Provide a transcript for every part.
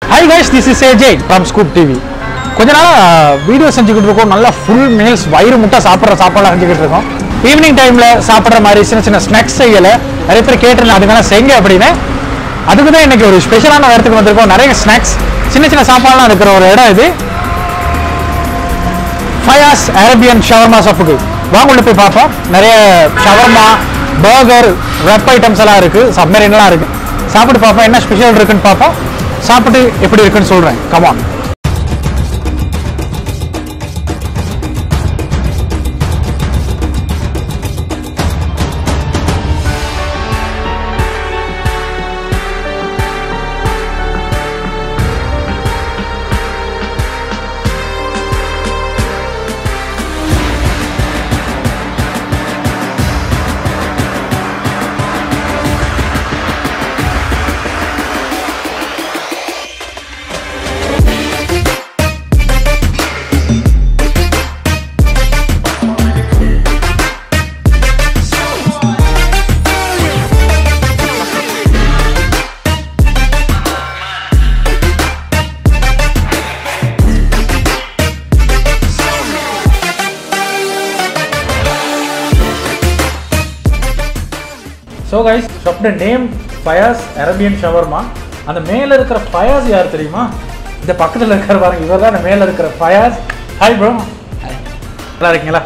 Hi guys this is AJ from Scoop TV கொஞ்ச நாளாக video செஞ்சுக்கிட்டு இருக்கோம் நல்லா ஃபுல் மீல்ஸ் வயிறு முட்டை சாப்பிட்ற சாப்பாடுலாம் செஞ்சுக்கிட்டு இருக்கோம் ஈவினிங் டைமில் சாப்பிட்ற மாதிரி சின்ன சின்ன ஸ்நாக்ஸ் செய்யலை நிறைய பேர் கேட்டிருந்தேன் அதுக்கெல்லாம் செய்யுங்க அப்படின்னு அதுக்கு தான் இன்னைக்கு ஒரு ஸ்பெஷலான இடத்துக்கு வந்திருக்கோம் நிறைய ஸ்நாக்ஸ் சின்ன சின்ன சாப்பாடுலாம் இருக்கிற ஒரு இடம் இது ஃபயாஸ் அரேபியன் ஷவர்மா ஷாப்புக்கு வாங்க உள்ள போய் பார்ப்போம் நிறைய ஷவர்மா பர்கர் ரெப் ஐட்டம்ஸ் எல்லாம் இருக்கு சப்மரீன்லாம் இருக்கு சாப்பிட்டு பார்ப்போம் என்ன ஸ்பெஷல் இருக்குன்னு பார்ப்போம் சாப்பிட்டு எப்படி இருக்குன்னு சொல்றேன் கமான் ஸோ கைஸ் ஷாப்ட நேம் ஃபயாஸ் அரேபியன் ஷவர்மா அந்த மேலே இருக்கிற ஃபயாஸ் யார் தெரியுமா இந்த பக்கத்தில் இருக்கிற பாருங்க இவர் தான் மேலே இருக்கிற ஃபயாஸ் ஹாய் ப்ரோ நல்லா இருக்கீங்களா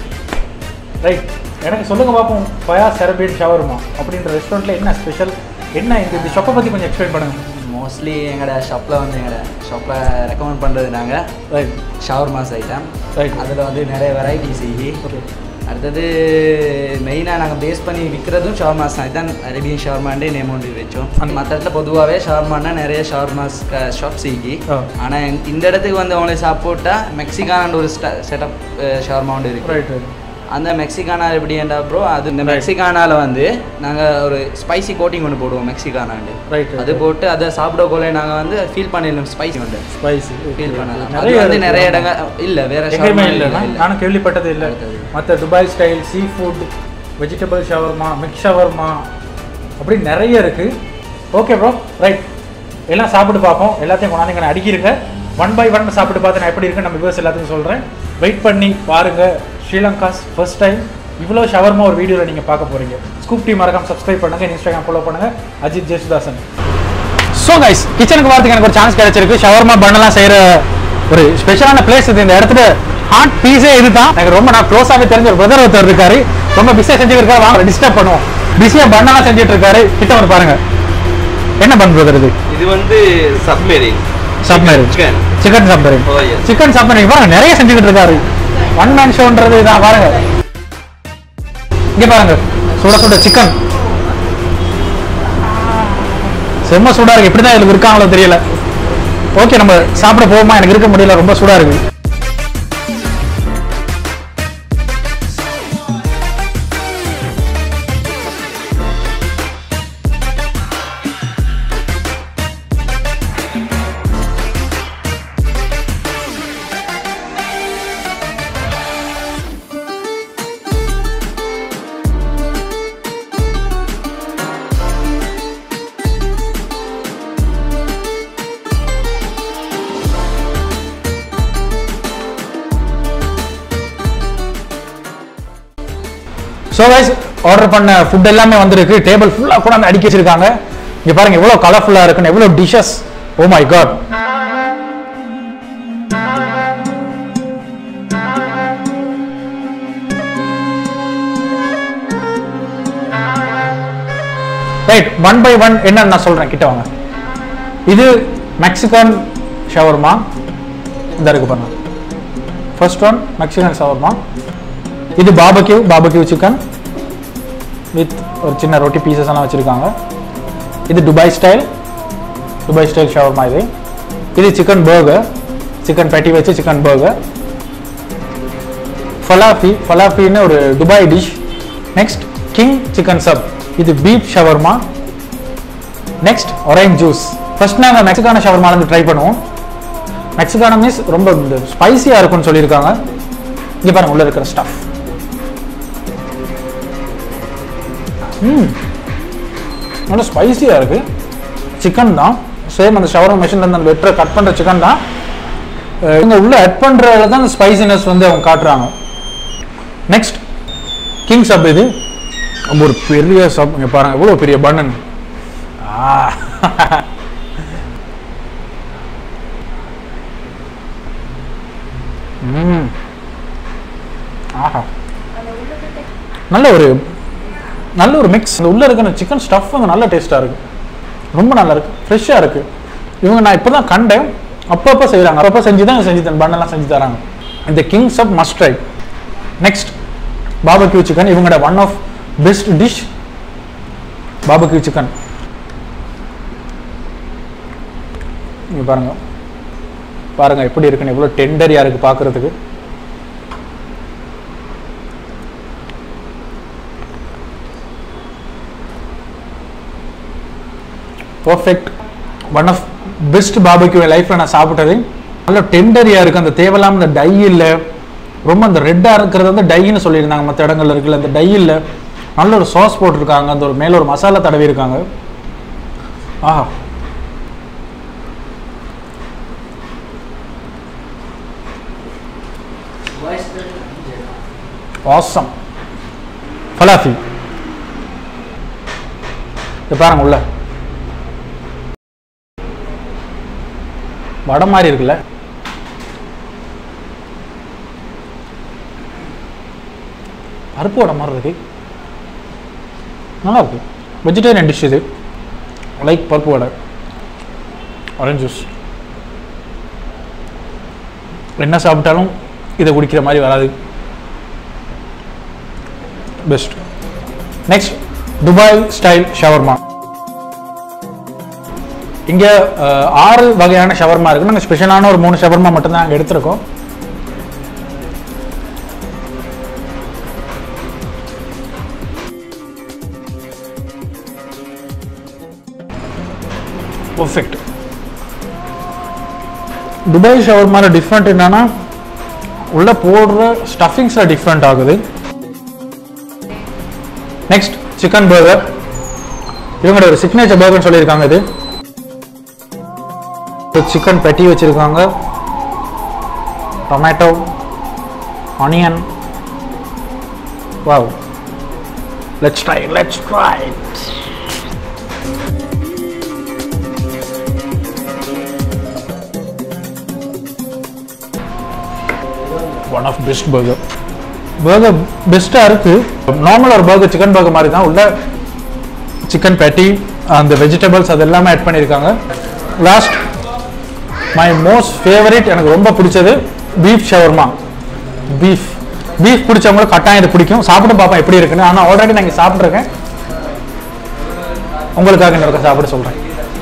ரைட் எனக்கு சொல்லுங்க பார்ப்போம் ஃபயாஸ் அரேபியன் ஷவர்மா அப்படின்ற ரெஸ்டாரண்ட்டில் என்ன ஸ்பெஷல் என்ன இந்த இந்த ஷாப்பை பற்றி கொஞ்சம் எக்ஸ்பிளைன் பண்ணுங்க மோஸ்ட்லி எங்களோட ஷாப்பில் வந்து எங்களோட ஷாப்பில் ரெக்கமெண்ட் பண்ணுறது நாங்கள் ரைட் ஷவர்மாஸ் ஐட்டம் Right. அதில் வந்து நிறைய வெரைட்டிஸ் இருக்கு ஓகே அடுத்தது மெயினாக நாங்கள் பேஸ் பண்ணி விற்கிறதும் ஷவர்மாஸ் தான் இதுதான் அரேபியன் ஷவர்மாண்டே நேம் ஒன்று வச்சோம் மற்ற இடத்துல பொதுவாகவே ஷவர்மானா நிறைய ஷவர்மாஸ் ஷாப்ஸ் இருக்கு ஆ. ஆனால் இந்த இடத்துக்கு வந்து அவங்களுக்கு சாப்பிட்டா மெக்சிகான ஒரு செட்டப் ஷவர்மா ஒன்று இருக்கு ரைட் ரைட் அந்த மெக்சிகானா எப்படின்னா ப்ரோ அது இந்த மெக்சிகானால வந்து நாங்கள் ஒரு ஸ்பைசி கோட்டிங் ஒன்று போடுவோம் மெக்சிகானாண்டு ரைட் அது போட்டு அதை சாப்பிட போல நாங்கள் வந்து ஃபீல் பண்ணிடணும் ஸ்பைசி வந்து ஸ்பைசி ஃபீல் பண்ணலாம் அது நிறைய வந்து இருக்கு. நிறைய இடங்கள் இல்லை வேற எங்கேயுமே shawarma இல்லை இல்ல, இல்ல. நானும் கேள்விப்பட்டது இல்லை அடுத்தது. மற்ற Dubai style seafood vegetable shawarma mix shawarma அப்படி நிறைய இருக்கு ஓகே ப்ரோ ரைட் எல்லாம் சாப்பிட்டு பார்ப்போம் எல்லாத்தையும் கொண்டாந்து இங்கே அடிக்கிருங்க ஒன் பை ஒன் சாப்பிட்டு பார்த்து நான் எப்படி இருக்குன்னு நம்ம வியூஸ் எல்லாத்தையும் சொல்கிறேன் வெயிட் பண்ணி பாருங்க ஸ்ரீலங்காஸ் ஃபர்ஸ்ட் டைம் இவ்வளோ ஷவர்மா ஒரு வீடியோவில் நீங்கள் பார்க்க போகிறீங்க ஸ்கூப் டீ மறக்காம சப்ஸ்கிரைப் பண்ணுங்க இன்ஸ்டாகிராம் ஃபாலோ பண்ணுங்க அஜித் ஜெயசுதாசன் ஸோ கைஸ் கிச்சனுக்கு வரதுக்கு எனக்கு ஒரு சான்ஸ் கிடைச்சிருக்கு ஷவர்மா பண்ணலாம் செய்கிற ஒரு ஸ்பெஷலான பிளேஸ் இது இந்த இடத்துல ஹாட் பீஸே இதுதான் எனக்கு ரொம்ப நான் க்ளோஸாகவே தெரிஞ்ச ஒரு பிரதர் ஒருத்தர் இருக்காரு ரொம்ப பிஸியாக செஞ்சுட்டு இருக்காரு வாங்க டிஸ்டர்ப் பண்ணுவோம் பிஸியாக பண்ணலாம் செஞ்சுட்டு இருக்காரு கிட்ட வந்து பாருங்க என்ன பண்ண பிரதர் இது இது வந்து submarine submarine Chicken. Chicken submarine Oh, yes. Chicken submarine பாருங்க நிறைய செஞ்சுக்கிட்டு இருக்காரு ஒன் மேன் ஷோன்றது இதான் பாருங்க இங்க பாருங்க சுட சுட சிக்கன் செம்ம சூடா இருக்கு எப்படிதான் இதுல இருக்காங்களோ தெரியல ஓகே நம்ம சாப்பிட போவோமா எனக்கு இருக்க முடியல ரொம்ப சூடா இருக்கு ஸோ கைஸ் ஆர்டர் பண்ண ஃபுட் எல்லாமே வந்திருக்கு டேபிள் ஃபுல்லாக கூட வந்து அடுக்கி வச்சிருக்காங்க இங்க பாருங்க எவ்வளோ கலர்ஃபுல்லாக இருக்குன்னு எவ்வளோ dishes oh my god right one by one என்னன்னு நான் சொல்றேன் கிட்ட வாங்க இது மெக்சிகன் ஷவர்மா இந்த இருக்கு பாருங்க ஃபர்ஸ்ட் ஒன் மெக்சிகன் ஷவர்மா இது பாபக்யூ பாபக்யூ சிக்கன் வித் ஒரு சின்ன ரொட்டி பீசஸ் எல்லாம் வச்சுருக்காங்க இது Dubai style Dubai style shawarma இது இது சிக்கன் பர்கர் சிக்கன் பேட்டி வச்சு சிக்கன் பர்கர் ஃபலாஃபி ஃபலாஃபின்னு ஒரு Dubai dish next king chicken sub இது beef shawarma next orange juice first நாங்கள் மெக்சிகான ஷவர்மாலேருந்து ட்ரை பண்ணுவோம் மெக்சிகான மீன்ஸ் ரொம்ப ஸ்பைசியாக இருக்கும்னு சொல்லியிருக்காங்க இங்கே பாருங்க உள்ள இருக்கிற ஸ்டஃப் ம் நல்லா ஸ்பைசியாக இருக்கு சிக்கன் தான் சேம் அந்த ஷவர்மா மிஷின்ல இருந்து அந்த வெட்டுற கட் பண்ற சிக்கன் தான் அஹ் இவங்க உள்ள ஆட் பண்றதுல தான் அந்த ஸ்பைசினஸ் வந்து அவங்க காட்டுறாங்க நெக்ஸ்ட் கிங் சப் இது ரொம்ப ஒரு பெரிய சப் இங்க பாருங்க எவ்வளவு பெரிய பன்னன் ம் ஆஹா நல்ல ஒரு நல்ல ஒரு மிக்ஸ் அந்த உள்ள இருக்கிற சிக்கன் ஸ்டஃப் வந்து நல்ல டேஸ்டா இருக்கு ரொம்ப நல்லா இருக்கு ஃப்ரெஷ்ஷாக இருக்கு இவங்க நான் இப்போ தான் கண்டேன் அப்பப்போ செய்கிறாங்க அப்பப்போ செஞ்சு தான் செஞ்சு தன் பண்ணெல்லாம் செஞ்சு தராங்க இந்த kings of must try next barbecue chicken இவங்களோட one of best dish barbecue chicken இங்க பாருங்க பாருங்க எப்படி இருக்குன்னு எவ்வளோ டெண்டரியா இருக்கு பார்க்கிறதுக்கு perfect one of best barbecue என் லைஃப்பில் நான் சாப்பிட்டது நல்ல டெண்டரியாக இருக்குது அந்த தேவையில்லாம இந்த டை இல்லை ரொம்ப அந்த ரெட்டாக இருக்கிறது வந்து டைன்னு சொல்லியிருந்தாங்க மற்ற இடங்கள்ல இருக்குல்ல அந்த டை இல்லை நல்ல ஒரு சாஸ் போட்டிருக்காங்க அந்த ஒரு மேலே ஒரு மசாலா தடவி இருக்காங்க ஆஹா ஆசம் ஃபலாஃபி இது பாருங்க உள்ள வடை மாதிரி இருக்குல்ல பருப்பு வடை மாதிரி இருக்கு நல்லா இருக்கு வெஜிடேரியன் டிஷ் இது லைக் பருப்பு வடை ஆரஞ்ச் ஜூஸ் என்ன சாப்பிட்டாலும் இதை குடிக்கிற மாதிரி வராது best next Dubai style shawarma இங்கே அஹ், ஆறு வகையான ஷவர்மா இருக்கு நாங்கள் ஸ்பெஷலான ஒரு மூணு ஷவர்மா மட்டும்தான் அங்கே எடுத்திருக்கோம் பர்ஃபெக்ட் துபாய் ஷவர்மால டிஃப்ரெண்ட் என்னன்னா உள்ள போடுற ஸ்டஃபிங்ஸில் டிஃப்ரெண்ட் ஆகுது நெக்ஸ்ட் சிக்கன் பர்கர் இவங்களோட ஒரு சிக்னேச்சர் பர்கர்னு சொல்லியிருக்காங்க இது சிக்கன் பெட்டி வச்சிருக்காங்க tomato onion wow let's try let's try one of best burger burger பெஸ்ட்டாக இருக்கு நார்மல் ஒரு பர்கர் சிக்கன் பர்கர் மாதிரி தான் உள்ள சிக்கன் பேட்டி அந்த வெஜிடபிள்ஸ் அது எல்லாமே ஆட் பண்ணியிருக்காங்க லாஸ்ட் மை மோஸ்ட் ஃபேவரட் எனக்கு ரொம்ப பிடிச்சது பீஃப் ஷவர்மா பீஃப் பீஃப் பிடிச்சவங்களுக்கு கட்டாயம் இது பிடிக்கும் சாப்பிட்டு பார்ப்பேன் எப்படி இருக்குன்னு ஆனால் ஆல்ரெடி நான் இங்கே சாப்பிட்ருக்கேன் உங்களுக்காக இன்னொரு சாப்பிட சொல்கிறேன்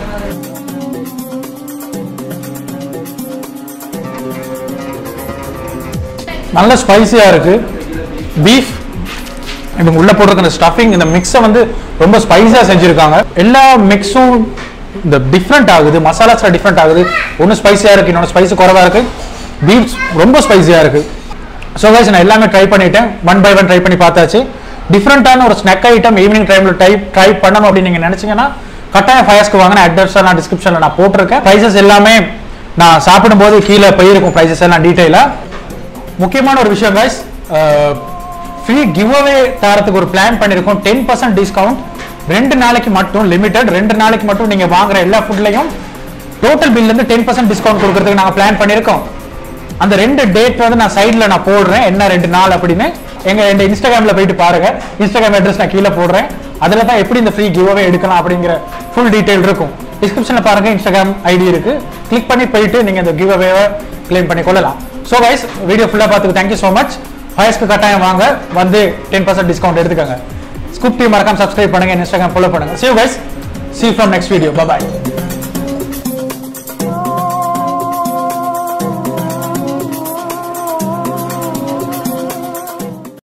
நல்ல ஸ்பைசியாக இருக்கு பீஃப் இவங்க உள்ள போட்டிருக்க இந்த ஸ்டஃபிங் இந்த மிக்ஸை வந்து ரொம்ப ஸ்பைஸாக செஞ்சுருக்காங்க எல்லா மிக்ஸும் இந்த டிஃப்ரெண்ட் ஆகுது மசாலாஸ்ல டிஃப்ரெண்ட் ஆகுது ஒன்று ஸ்பைசியாக இருக்கு இன்னொன்று ஸ்பைஸ் குறைவா இருக்கு பீஃப் ரொம்ப ஸ்பைசியாக இருக்கு ஸோ கைஸ் நான் எல்லாமே ட்ரை பண்ணிட்டேன் ஒன் பை ஒன் ட்ரை பண்ணி பார்த்தாச்சு டிஃப்ரெண்ட்டான ஒரு ஸ்நாக் ஐட்டம் ஈவினிங் டைமில் ட்ரை ட்ரை பண்ணணும் அப்படின்னு நீங்கள் நினச்சிங்கன்னா கட்டாயம் ஃபயர்ஸ்க்கு வாங்க நான் அட்ரஸாக நான் டிஸ்கிரிப்ஷனில் நான் போட்டிருக்கேன் ப்ரைஸஸ் எல்லாமே நான் சாப்பிடும்போது கீழே போயிருக்கும் ப்ரைஸஸ் எல்லாம் டீட்டெயிலாக முக்கியமான ஒரு விஷயம் கைஸ் ஃப்ரீ கிவ் அவே தரத்துக்கு ஒரு பிளான் பண்ணியிருக்கோம் டென் பர்சன்ட் டிஸ்கவுண்ட் ரெண்டு நாளைக்கு மட்டும் லிமிடெட் ரெண்டு நாளைக்கு மட்டும் நீங்க வாங்குற எல்லா ஃபுட்லையும் டோட்டல் பில்ல இருந்து டென் பர்சன்ட் டிஸ்கவுண்ட் கொடுக்கறதுக்கு நாங்கள் பிளான் பண்ணியிருக்கோம் அந்த ரெண்டு டேட் வந்து நான் சைடில் நான் போடுறேன் என்ன ரெண்டு நாள் அப்படின்னு எங்க எங்க இன்ஸ்டாகிராம்ல போயிட்டு பாருங்க இன்ஸ்டாகிராம் அட்ரஸ் நான் கீழே போடுறேன் அதில் தான் எப்படி இந்த ஃப்ரீ கிவ் அவே எடுக்கலாம் அப்படிங்கிற ஃபுல் டீடைல் இருக்கும் டிஸ்கிரிப்ஷனில் பாருங்க இன்ஸ்டாகிராம் ஐடி இருக்கு கிளிக் பண்ணி போயிட்டு நீங்க இந்த கிவ் அவேவை கிளைம் பண்ணி கொள்ளலாம் ஸோ கைஸ் வீடியோ ஃபுல்லாக பார்த்துக்கு தேங்க்யூ ஸோ மச் ஃபயர்ஸ்க்கு கட்டாயம் வாங்க வந்து டென் பர்சன்ட் டிஸ்கவுண்ட் எடுத்துக்கோங்க ஸ்கூப் டீம் மறக்காம சப்ஸ்கிரைப் பண்ணுங்க இன்ஸ்டாகிராம் ஃபாலோ பண்ணுங்க see you guys see you from next video bye bye